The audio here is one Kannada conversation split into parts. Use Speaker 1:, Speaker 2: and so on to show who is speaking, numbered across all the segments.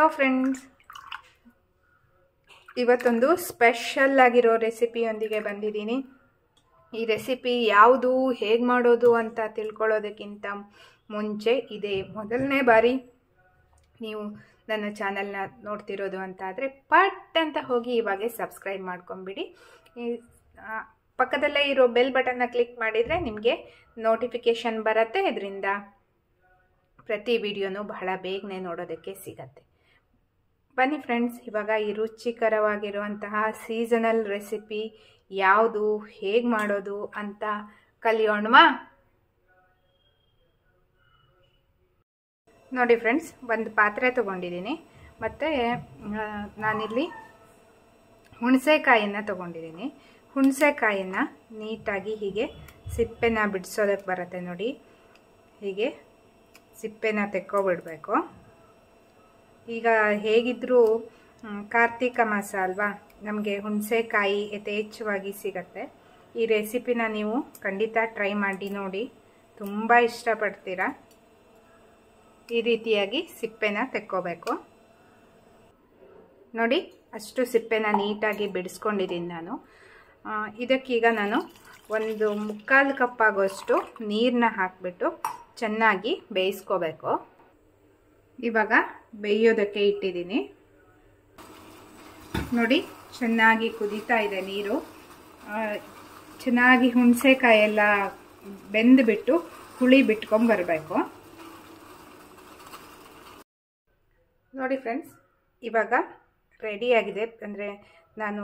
Speaker 1: ಫ್ರೆಂಡ್ಸ್ ಇವತ್ತೊಂದು ಸ್ಪೆಷಲ್ ಆಗಿರೋ ರೆಸಿಪಿಯೊಂದಿಗೆ ಬಂದಿದ್ದೀನಿ ಈ ರೆಸಿಪಿ ಯಾವುದು ಹೇಗೆ ಮಾಡೋದು ಅಂತ ತಿಳ್ಕೊಳ್ಳೋದಕ್ಕಿಂತ ಮುಂಚೆ ಇದೇ ಮೊದಲನೇ ಬಾರಿ ನೀವು ನನ್ನ ಚಾನಲ್ನ ನೋಡ್ತಿರೋದು ಅಂತ ಆದರೆ ಪಟ್ ಅಂತ ಹೋಗಿ ಇವಾಗೆ ಸಬ್ಸ್ಕ್ರೈಬ್ ಮಾಡ್ಕೊಂಬಿಡಿ ಈ ಆ, ಪಕ್ಕದಲ್ಲೇ ಇರೋ ಬೆಲ್ ಬಟನ್ನ ಕ್ಲಿಕ್ ಮಾಡಿದರೆ ನಿಮಗೆ ನೋಟಿಫಿಕೇಷನ್ ಬರುತ್ತೆ ಇದರಿಂದ ಪ್ರತಿ ವಿಡಿಯೋನು ಬಹಳ ಬೇಗನೆ ನೋಡೋದಕ್ಕೆ ಸಿಗತ್ತೆ ಬನ್ನಿ ಫ್ರೆಂಡ್ಸ್ ಇವಾಗ ಈ ರುಚಿಕರವಾಗಿರುವಂತಹ ಸೀಸನಲ್ ರೆಸಿಪಿ ಯಾವುದು ಹೇಗೆ ಮಾಡೋದು ಅಂತ ಕಲಿಯೋಣವಾ ನೋಡಿ ಫ್ರೆಂಡ್ಸ್ ಒಂದು ಪಾತ್ರೆ ತೊಗೊಂಡಿದ್ದೀನಿ ಮತ್ತು ನಾನಿಲ್ಲಿ ಹುಣಸೆಕಾಯಿನ ತೊಗೊಂಡಿದ್ದೀನಿ ಹುಣಸೆಕಾಯಿನ ನೀಟಾಗಿ ಹೀಗೆ ಸಿಪ್ಪೆನ ಬಿಡಿಸೋದಕ್ಕೆ ಬರುತ್ತೆ ನೋಡಿ ಹೀಗೆ ಸಿಪ್ಪೆನ ತೆಕ್ಕೊಬಿಡ್ಬೇಕು ಈಗ ಹೇಗಿದ್ದರೂ ಕಾರ್ತಿಕ ಮಾಸ ಅಲ್ವಾ ನಮಗೆ ಹುಣಸೆಕಾಯಿ ಯಥೇಚ್ಛವಾಗಿ ಸಿಗತ್ತೆ ಈ ರೆಸಿಪಿನ ನೀವು ಖಂಡಿತ ಟ್ರೈ ಮಾಡಿ ನೋಡಿ ತುಂಬ ಇಷ್ಟಪಡ್ತೀರಾ ಈ ರೀತಿಯಾಗಿ ಸಿಪ್ಪೆನ ತೆಕ್ಕೋಬೇಕು ನೋಡಿ ಅಷ್ಟು ಸಿಪ್ಪೆನ ನೀಟಾಗಿ ಬಿಡಿಸ್ಕೊಂಡಿದ್ದೀನಿ ನಾನು ಇದಕ್ಕೀಗ ನಾನು ಒಂದು ಮುಕ್ಕಾಲು ಕಪ್ಪಾಗೋಷ್ಟು ನೀರನ್ನ ಹಾಕಿಬಿಟ್ಟು ಚೆನ್ನಾಗಿ ಬೇಯಿಸ್ಕೋಬೇಕು ಇವಾಗ ಬೇಯೋದಕ್ಕೆ ಇಟ್ಟಿದ್ದೀನಿ ನೋಡಿ ಚೆನ್ನಾಗಿ ಕುದೀತಾ ಇದೆ ನೀರು ಚೆನ್ನಾಗಿ ಹುಣಸೆಕಾಯಿ ಎಲ್ಲ ಬೆಂದುಬಿಟ್ಟು ಹುಳಿ ಬಿಟ್ಕೊಂಬರಬೇಕು ನೋಡಿ ಫ್ರೆಂಡ್ಸ್ ಇವಾಗ ರೆಡಿಯಾಗಿದೆ ಅಂದರೆ ನಾನು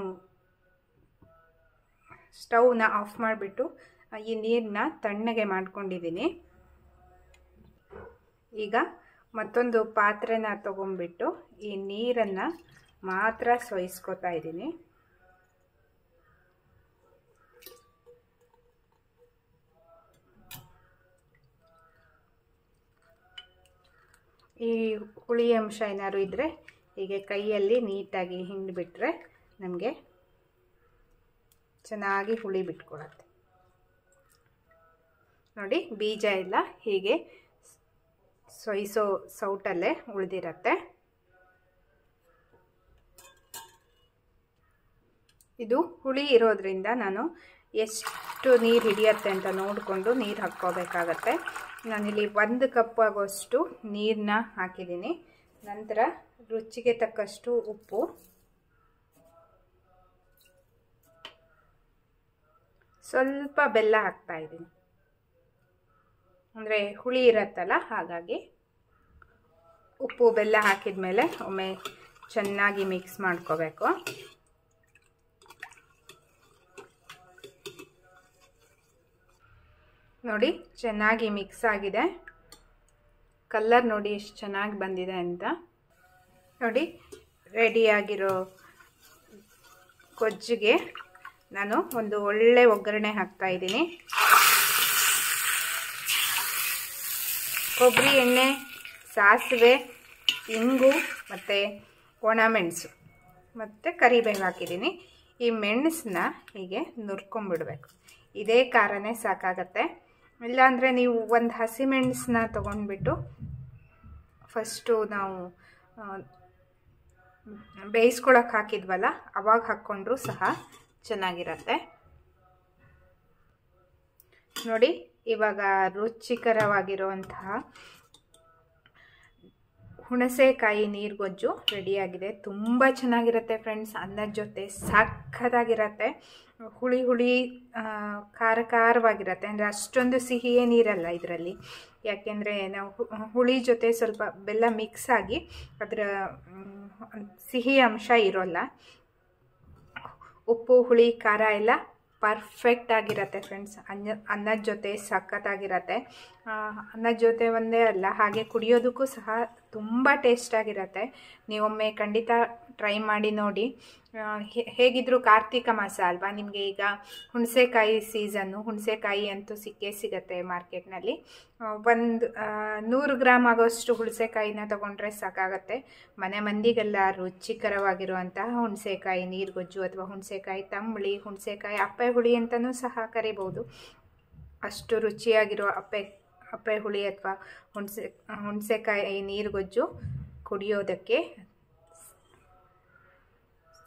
Speaker 1: ಸ್ಟವ್ನ ಆಫ್ ಮಾಡಿಬಿಟ್ಟು ಈ ನೀರನ್ನ ತಣ್ಣಗೆ ಮಾಡ್ಕೊಂಡಿದ್ದೀನಿ ಈಗ ಮತ್ತೊಂದು ಪಾತ್ರೆನ ತೊಗೊಂಡ್ಬಿಟ್ಟು ಈ ನೀರನ್ನು ಮಾತ್ರ ಸೋಯಿಸ್ಕೊತಾ ಇದ್ದೀನಿ ಈ ಹುಳಿ ಅಂಶ ಏನಾದ್ರು ಇದ್ದರೆ ಹೀಗೆ ಕೈಯಲ್ಲಿ ನೀಟಾಗಿ ಹಿಂಡಿಬಿಟ್ರೆ ನಮಗೆ ಚೆನ್ನಾಗಿ ಹುಳಿ ಬಿಟ್ಕೊಳತ್ತೆ ನೋಡಿ ಬೀಜ ಎಲ್ಲ ಹೀಗೆ ಸೊಯ್ಸೋ ಸೌಟಲ್ಲೇ ಉಳಿದಿರತ್ತೆ ಇದು ಹುಳಿ ಇರೋದ್ರಿಂದ ನಾನು ಎಷ್ಟು ನೀರು ಹಿಡಿಯತ್ತೆ ಅಂತ ನೋಡಿಕೊಂಡು ನೀರು ಹಾಕ್ಕೋಬೇಕಾಗತ್ತೆ ನಾನಿಲ್ಲಿ ಒಂದು ಕಪ್ ಆಗೋಷ್ಟು ನೀರನ್ನ ಹಾಕಿದ್ದೀನಿ ನಂತರ ರುಚಿಗೆ ತಕ್ಕಷ್ಟು ಉಪ್ಪು ಸ್ವಲ್ಪ ಬೆಲ್ಲ ಹಾಕ್ತಾ ಇದ್ದೀನಿ ಅಂದರೆ ಹುಳಿ ಇರತ್ತಲ್ಲ ಹಾಗಾಗಿ ಉಪ್ಪು ಬೆಲ್ಲ ಹಾಕಿದ ಮೇಲೆ ಒಮ್ಮೆ ಚೆನ್ನಾಗಿ ಮಿಕ್ಸ್ ಮಾಡ್ಕೋಬೇಕು ನೋಡಿ ಚೆನ್ನಾಗಿ ಮಿಕ್ಸ್ ಆಗಿದೆ ಕಲ್ಲರ್ ನೋಡಿ ಎಷ್ಟು ಚೆನ್ನಾಗಿ ಬಂದಿದೆ ಅಂತ ನೋಡಿ ರೆಡಿಯಾಗಿರೋ ಗೊಜ್ಜಿಗೆ ನಾನು ಒಂದು ಒಳ್ಳೆ ಒಗ್ಗರಣೆ ಹಾಕ್ತಾ ಇದ್ದೀನಿ ಕೊಬ್ಬರಿ ಎಣ್ಣೆ ಸಾಸಿವೆ ಇಂಗು ಮತ್ತು ಒಣಮೆಣಸು ಮತ್ತು ಕರಿಬೇವು ಹಾಕಿದ್ದೀನಿ ಈ ಮೆಣಸನ್ನ ಹೀಗೆ ನುರ್ಕೊಂಬಿಡ್ಬೇಕು ಇದೇ ಖಾರನೇ ಸಾಕಾಗತ್ತೆ ಇಲ್ಲಾಂದರೆ ನೀವು ಒಂದು ಹಸಿಮೆಣಸನ್ನ ತೊಗೊಂಡ್ಬಿಟ್ಟು ಫಸ್ಟು ನಾವು ಬೇಯಿಸ್ಕೊಳಕ್ಕೆ ಹಾಕಿದ್ವಲ್ಲ ಅವಾಗ ಹಾಕ್ಕೊಂಡ್ರೂ ಸಹ ಚೆನ್ನಾಗಿರತ್ತೆ ನೋಡಿ ಇವಾಗ ರುಚಿಕರವಾಗಿರುವಂತಹ ಹುಣಸೆಕಾಯಿ ನೀರುಗೊಜ್ಜು ರೆಡಿಯಾಗಿದೆ ತುಂಬ ಚೆನ್ನಾಗಿರುತ್ತೆ ಫ್ರೆಂಡ್ಸ್ ಅನ್ನದ ಜೊತೆ ಸಖತ್ತಾಗಿರತ್ತೆ ಹುಳಿ ಹುಳಿ ಖಾರ ಖಾರವಾಗಿರುತ್ತೆ ಅಂದರೆ ಅಷ್ಟೊಂದು ಸಿಹಿ ಏನಿರಲ್ಲ ಇದರಲ್ಲಿ ಯಾಕೆಂದರೆ ನಾವು ಹುಳಿ ಜೊತೆ ಸ್ವಲ್ಪ ಬೆಲ್ಲ ಮಿಕ್ಸ್ ಆಗಿ ಅದರ ಸಿಹಿ ಅಂಶ ಇರೋಲ್ಲ ಉಪ್ಪು ಹುಳಿ ಖಾರ ಎಲ್ಲ ಪರ್ಫೆಕ್ಟ್ ಆಗಿರತ್ತೆ ಫ್ರೆಂಡ್ಸ್ ಅನ್ನ ಅನ್ನದ ಜೊತೆ ಸಖತ್ತಾಗಿರತ್ತೆ ಅನ್ನದ ಜೊತೆ ಒಂದೇ ಅಲ್ಲ ಹಾಗೆ ಕುಡಿಯೋದಕ್ಕೂ ಸಹ ತುಂಬ ಟೇಸ್ಟಾಗಿರತ್ತೆ ನೀವೊಮ್ಮೆ ಖಂಡಿತ ಟ್ರೈ ಮಾಡಿ ನೋಡಿ ಹೇಗಿದ್ದರೂ ಕಾರ್ತಿಕ ಮಾಸ ಅಲ್ವಾ ನಿಮಗೆ ಈಗ ಹುಣಸೆಕಾಯಿ ಸೀಸನ್ನು ಹುಣಸೆಕಾಯಿ ಅಂತೂ ಸಿಕ್ಕೇ ಸಿಗತ್ತೆ ಮಾರ್ಕೆಟ್ನಲ್ಲಿ ಒಂದು ನೂರು ಗ್ರಾಮ್ ಆಗೋಷ್ಟು ಹುಣಸೆಕಾಯಿನ ತೊಗೊಂಡ್ರೆ ಸಾಕಾಗತ್ತೆ ಮನೆ ಮಂದಿಗೆಲ್ಲ ರುಚಿಕರವಾಗಿರುವಂತಹ ಹುಣಸೆಕಾಯಿ ನೀರುಗೊಜ್ಜು ಅಥವಾ ಹುಣಸೆಕಾಯಿ ತಂಬಳಿ ಹುಣಸೆಕಾಯಿ ಅಪ್ಪೆ ಹುಳಿ ಅಂತಲೂ ಸಹ ಕರಿಬೋದು ಅಷ್ಟು ರುಚಿಯಾಗಿರೋ ಅಪ್ಪೆ ಅಪ್ಪೆ ಹುಳಿ ಅಥವಾ ಹುಣಸೆ ಹುಣಸೆಕಾಯಿ ನೀರುಗೊಜ್ಜು ಕುಡಿಯೋದಕ್ಕೆ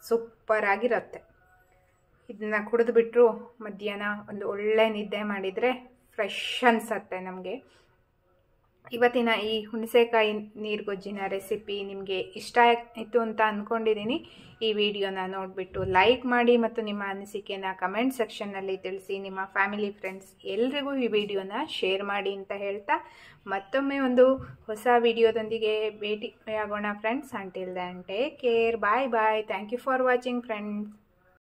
Speaker 1: ಸೂಪರಾಗಿರುತ್ತೆ ಇದನ್ನ ಕುಡಿದ್ಬಿಟ್ರು ಮಧ್ಯಾಹ್ನ ಒಂದು ಒಳ್ಳೆ ನಿದ್ದೆ ಮಾಡಿದರೆ ಫ್ರೆಶ್ ಅನಿಸತ್ತೆ ನಮಗೆ ಇವತ್ತಿನ ಈ ಹುಣಸೆಕಾಯಿ ನೀರುಗೊಜ್ಜಿನ ರೆಸಿಪಿ ನಿಮಗೆ ಇಷ್ಟ ಆಯಿತು ಅಂತ ಅಂದ್ಕೊಂಡಿದ್ದೀನಿ ಈ ವಿಡಿಯೋನ ನೋಡಿಬಿಟ್ಟು ಲೈಕ್ ಮಾಡಿ ಮತ್ತು ನಿಮ್ಮ ಅನಿಸಿಕೆನ ಕಮೆಂಟ್ ಸೆಕ್ಷನ್ನಲ್ಲಿ ತಿಳಿಸಿ ನಿಮ್ಮ ಫ್ಯಾಮಿಲಿ ಫ್ರೆಂಡ್ಸ್ ಎಲ್ರಿಗೂ ಈ ವಿಡಿಯೋನ ಶೇರ್ ಮಾಡಿ ಅಂತ ಹೇಳ್ತಾ ಮತ್ತೊಮ್ಮೆ ಒಂದು ಹೊಸ ವಿಡಿಯೋದೊಂದಿಗೆ ಭೇಟಿಯಾಗೋಣ friends until then take care bye bye thank you for watching friends